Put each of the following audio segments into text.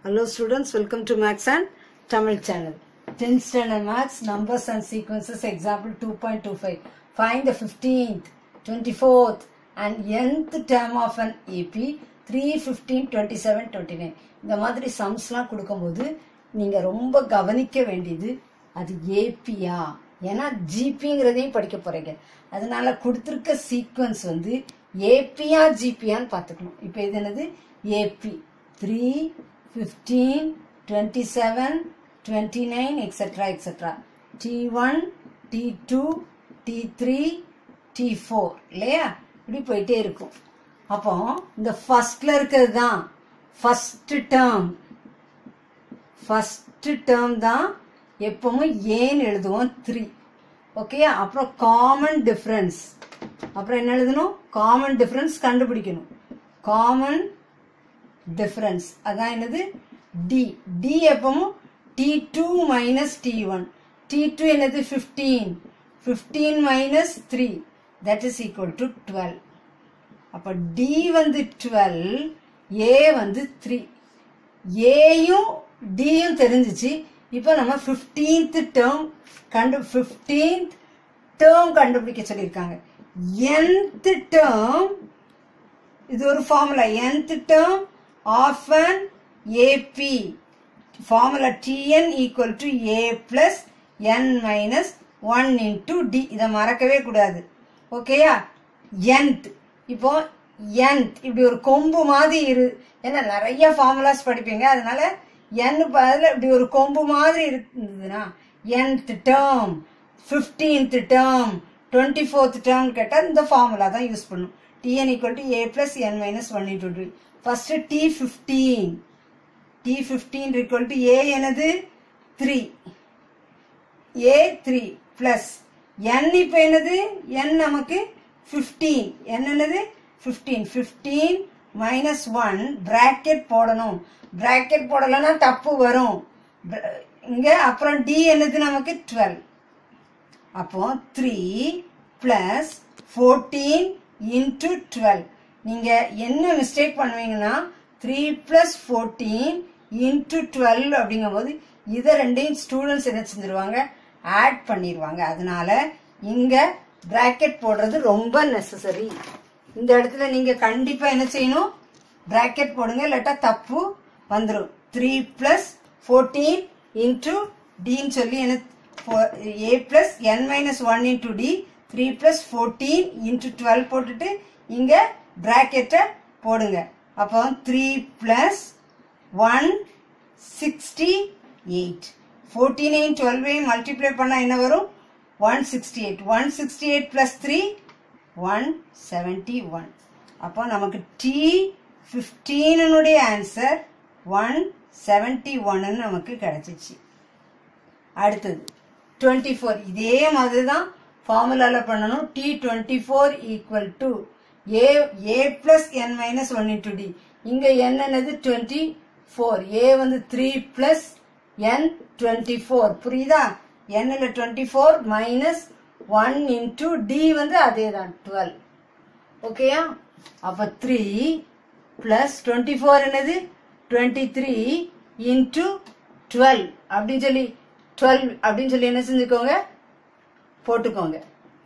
Hello students, welcome to Max and Tamil channel. 10th standard Max, numbers and sequences, example 2.25. Find the 15th, 24th and nth term of an AP 3, 15, 27, 29. இந்த மாதிரி சம்ஸ்லாம் கொடுக்கும்போது நீங்கள் ரொம்ப கவனிக்க வேண்டியது அது ஏபியா ஏன்னா ஜிபிங்கிறதையும் படிக்க போறீங்க அதனால கொடுத்துருக்க சீக்வன்ஸ் வந்து ஏபியா ஜிபியான்னு பார்த்துக்கணும் இப்போ இது என்னது AP three fifteen twenty seven twenty nine etcetera etcetera T one T two T three T four இல்லையா இப்படி போயிட்டே இருக்கும் அப்போ இந்த ஃபர்ஸ்ட்ல இருக்கிறது தான் ஃபர்ஸ்ட் டேர்ம் ஃபர்ஸ்ட் டேர்ம் தான் எப்பவும் ஏன்னு எழுதுவோம் த்ரீ ஓகேயா அப்புறம் காமன் டிஃபரன்ஸ் அப்புறம் என்ன எழுதணும் காமன் டிஃபரன்ஸ் கண்டுபிடிக்கணும் காமன் டிஃபரன்ஸ் அதான் என்னது டி டி எப்பவும் T two minus T one T two என்னது fifteen fifteen minus three that is equal to twelve அப்போ டி வந்து டுவெல் ஏ வந்து த்ரீ ஏயும் டியும் தெரிஞ்சிச்சு இப்போ நம்ம ஃபிஃப்டீன்த் டேர்ம் கண்டு ஃபிஃப்டீன்த் டேர்ம் கண்டுபிடிக்க சொல்லியிருக்காங்க nth டேர்ம் இது ஒரு formula nth term of an AP formula Tn equal to A plus N minus one into D இதை மறக்கவே கூடாது ஓகேயா nth இப்போ nth இப்படி ஒரு கொம்பு மாதிரி இரு ஏன்னா நிறைய ஃபார்முலாஸ் படிப்பீங்க அதனால n பதில் இப்படி ஒரு கொம்பு மாதிரி இருந்ததுன்னா nth term fifteenth term twenty fourth term கேட்டால் இந்த ஃபார்முலா தான் யூஸ் பண்ணும் Tn equal to A plus N minus one into D first T fifteen T fifteen equal to A எனது three A three plus N இப்போ என்னது N நமக்கு fifteen N என்னது fifteen fifteen minus one bracket போடணும் bracket போடலைன்னா தப்பு வரும் இங்க அப்புறம் டி என்னது நமக்கு டுவெல் அப்போ three plus fourteen into twelve நீங்க என்ன மிஸ்டேக் பண்ணுவீங்கன்னா three plus fourteen into twelve அப்படிங்கும்போது இதை ரெண்டையும் ஸ்டூடெண்ட்ஸ் என்ன செஞ்சிருவாங்க ஆட் பண்ணிடுவாங்க அதனால இங்க பிராக்கெட் போடுறது ரொம்ப நெசசரி இந்த இடத்துல நீங்க கண்டிப்பா என்ன செய்யணும் பிராக்கெட் போடுங்க இல்லாட்டா தப்பு வந்துடும் த்ரீ பிளஸ் ஃபோர்டீன் இன்டு டின்னு சொல்லி என்ன A plus N minus one into D three plus fourteen into twelve போட்டுட்டு இங்க பிராக்கெட்டை போடுங்க அப்போ three plus one sixty eight ஃபோர்டீனையும் டுவெல்வையும் மல்டிப்ளை பண்ணால் என்ன வரும் one sixty eight one sixty eight plus three one seventy one அப்போ நமக்கு டி ஃபிஃப்டீனுடைய ஆன்சர் ஒன் செவன்டி ஒன்னு நமக்கு கிடைச்சிச்சு அடுத்தது டுவெண்ட்டி ஃபோர் இதே மாதிரி தான் ஃபார்முலாவில் பண்ணணும் T twenty four equal to A A plus N minus one into D இங்கே என் என்னது டுவெண்ட்டி ஃபோர் ஏ வந்து three plus N twenty four புரியுதா என்னில் twenty four minus one into D வந்து அதே தான் டுவெல் ஓகேயா அப்போ த்ரீ பிளஸ் டுவெண்ட்டி ஃபோர் என்னது டுவெண்ட்டி த்ரீ இன்டூ டுவெல் அப்படின்னு சொல்லி டுவெல் அப்படின்னு சொல்லி என்ன செஞ்சுக்கோங்க போட்டுக்கோங்க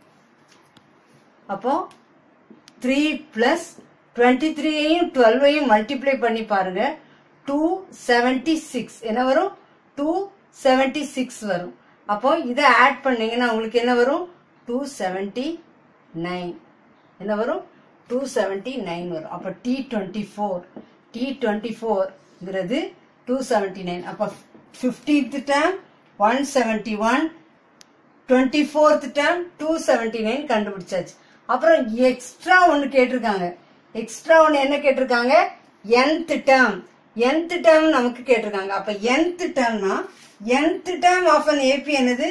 அப்போ த்ரீ பிளஸ் டுவெண்ட்டி த்ரீயையும் டுவெல்வையும் மல்டிப்ளை பண்ணி பாருங்க டூ செவன்டி சிக்ஸ் என்ன வரும் டூ செவன்டி சிக்ஸ் வரும் அப்போ இதை ஆட் பண்ணீங்கன்னா உங்களுக்கு என்ன வரும் டூ செவன்டி நைன் என்ன வரும் டூ செவன்டி நைன் வரும் அப்போ T twenty four T twenty ஃபோர்ங்கிறது டூ செவன்டி நைன் அப்போ fifteenth term one seventy one twenty fourth term two seventy nine கண்டுபிடிச்சாச்சு அப்புறம் எக்ஸ்ட்ரா ஒன்று கேட்டிருக்காங்க எக்ஸ்ட்ரா ஒன்று என்ன கேட்டிருக்காங்க nth டேர்ம் nth டேர்ம் நமக்கு கேட்டிருக்காங்க அப்ப nth டேர்ம்னா nth term of an AP என்னது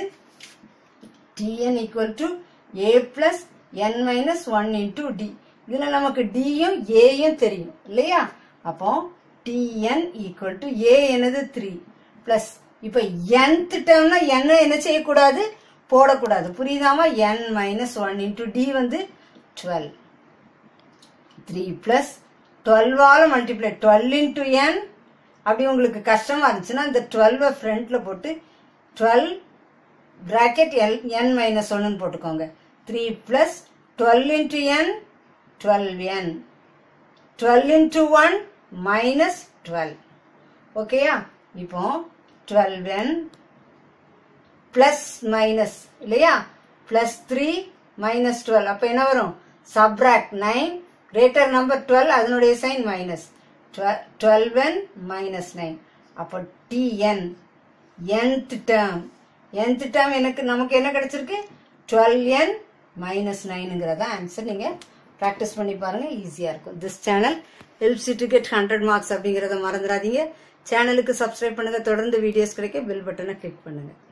Tn equal to A plus N minus one into D இதுல நமக்கு டியும் ஏயும் தெரியும் இல்லையா அப்போ டிஎன் ஈக்குவல் டு ஏ என்னது த்ரீ பிளஸ் இப்ப nth டேர்ம்னா என்ன என்ன செய்யக்கூடாது போடக்கூடாது புரியுதாமா N minus one into D வந்து டுவெல் த்ரீ பிளஸ் டுவெல்வால் மல்டிப்ளை டுவெல் இன்டூ என் அப்படி உங்களுக்கு கஷ்டமா இருந்துச்சுன்னா இந்த டுவெல்வை ஃப்ரண்ட்ல போட்டு twelve bracket L N minus ஒன்னு போட்டுக்கோங்க three plus twelve into N twelve N twelve into one minus twelve ஓகேயா இப்போ டுவெல் என் பிளஸ் மைனஸ் இல்லையா பிளஸ் த்ரீ மைனஸ் டுவெல் அப்போ என்ன வரும் subtract nine greater number twelve அதனுடைய sign minus twelve N minus nine அப்போ Tn nth term nth term எனக்கு நமக்கு என்ன கிடைச்சிருக்கு டுவெல் என் மைனஸ் நைனுங்கிறத ஆன்சர் நீங்கள் ப்ராக்டிஸ் பண்ணி பாருங்கள் ஈஸியாக இருக்கும் this channel helps to get hundred marks அப்படிங்கிறத மறந்துடாதீங்க சேனலுக்கு சப்ஸ்கிரைப் பண்ணுங்கள் தொடர்ந்து வீடியோஸ் கிடைக்க பெல் பட்டனை கிளிக் பண்ணுங்கள்